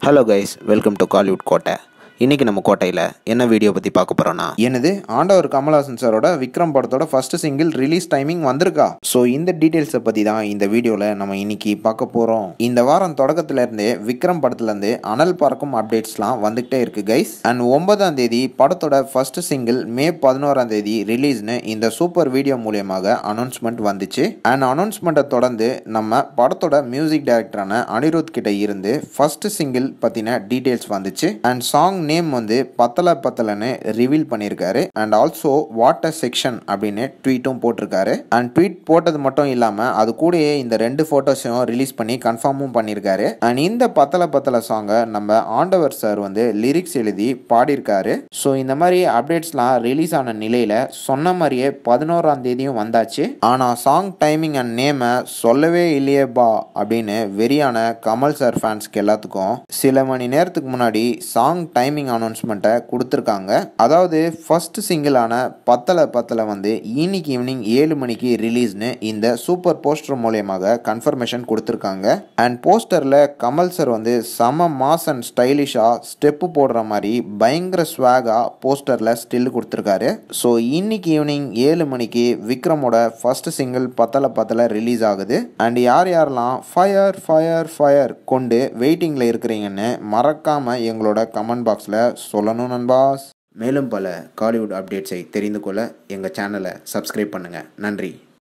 hello guys welcome to Kollywood கோட்டை இன்றைக்கி நம்ம கோட்டையில் என்ன வீடியோ பற்றி பார்க்க போகிறோன்னா எனது ஆண்டவர் கமல்ஹாசன் சாரோட விக்ரம் படத்தோட ஃபர்ஸ்ட் சிங்கிள் ரிலீஸ் டைமிங் வந்திருக்கா ஸோ இந்த டீட்டெயில்ஸை பற்றி தான் இந்த வீடியோவில் நம்ம இன்னைக்கு பார்க்க போகிறோம் இந்த வாரம் தொடக்கத்துல இருந்தே விக்ரம் படத்துலேருந்து அனல் பறக்கும் அப்டேட்ஸ்லாம் வந்துகிட்டே இருக்கு கைஸ் அண்ட் ஒன்பதாம் தேதி படத்தோட ஃபர்ஸ்ட் சிங்கிள் மே பதினோராம் தேதி ரிலீஸ்னு இந்த சூப்பர் வீடியோ மூலியமாக அனௌன்ஸ்மெண்ட் வந்துச்சு அண்ட் அனௌன்ஸ்மெண்ட்டை தொடர்ந்து நம்ம படத்தோட மியூசிக் டைரக்டரான அனிருத் கிட்ட இருந்து ஃபர்ஸ்ட் சிங்கிள் பற்றின டீட்டெயில்ஸ் வந்துச்சு அண்ட் சாங் நேம் வந்து பத்தல பத்தலன்னு ரிவீல் பண்ணியிருக்காரு அண்ட் ஆல்சோ வாட்டர் செக்ஷன் அப்படின்னு ட்வீட்டும் போட்டிருக்காரு அண்ட் ட்வீட் போட்டது மட்டும் இல்லாமல் அது கூடயே இந்த ரெண்டு ஃபோட்டோஸையும் ரிலீஸ் பண்ணி கன்ஃபார்மும் பண்ணியிருக்காரு அண்ட் இந்த பத்தல பத்தல சாங்கை நம்ம ஆண்டவர் சார் வந்து லிரிக்ஸ் எழுதி பாடியிருக்காரு ஸோ இந்த மாதிரி அப்டேட்ஸ்லாம் ரிலீஸ் ஆன நிலையில் சொன்ன மாதிரியே பதினோராம் தேதியும் வந்தாச்சு ஆனால் சாங் டைமிங் அண்ட் நேமை சொல்லவே இல்லையே பா அப்படின்னு வெறியான கமல் சார் ஃபேன்ஸ்க்கு எல்லாத்துக்கும் சில மணி நேரத்துக்கு முன்னாடி சாங் டைமிங் அனௌன்ஸ்மெண்ட்டை கொடுத்துருக்காங்க அதாவது ஃபர்ஸ்ட் சிங்கிளான பத்தல பத்தல வந்து இன்னைக்கு ஈவினிங் ஏழு மணிக்கு ரிலீஸ்னு இந்த சூப்பர் போஸ்டர் மூலியமாக கன்ஃபர்மேஷன் கொடுத்துருக்காங்க அண்ட் போஸ்டரில் கமல் சார் வந்து செம மாஸ் அண்ட் ஸ்டைலிஷாக ஸ்டெப்பு போடுற மாதிரி பயங்கர ஸ்வாகாக போஸ்டரில் ஸ்டில் கொடுத்துருக்காரு ஸோ இன்னைக்கு ஈவினிங் ஏழு மணிக்கு விக்ரமோட ஃபர்ஸ்ட் சிங்கிள் பத்தல பத்தல ரிலீஸ் ஆகுது அண்ட் யார் யாரெல்லாம் ஃபயர் ஃபயர் ஃபயர் கொண்டு வெயிட்டிங்கில் இருக்கிறீங்கன்னு மறக்காமல் எங்களோட கமெண்ட் பாக்ஸில் சொல்லணும் நண்பாஸ் மேலும் பல காலிவுட் அப்டேட்ஸை தெரிந்து கொள்ள எங்கள் சேனலை சப்ஸ்கிரைப் பண்ணுங்கள் நன்றி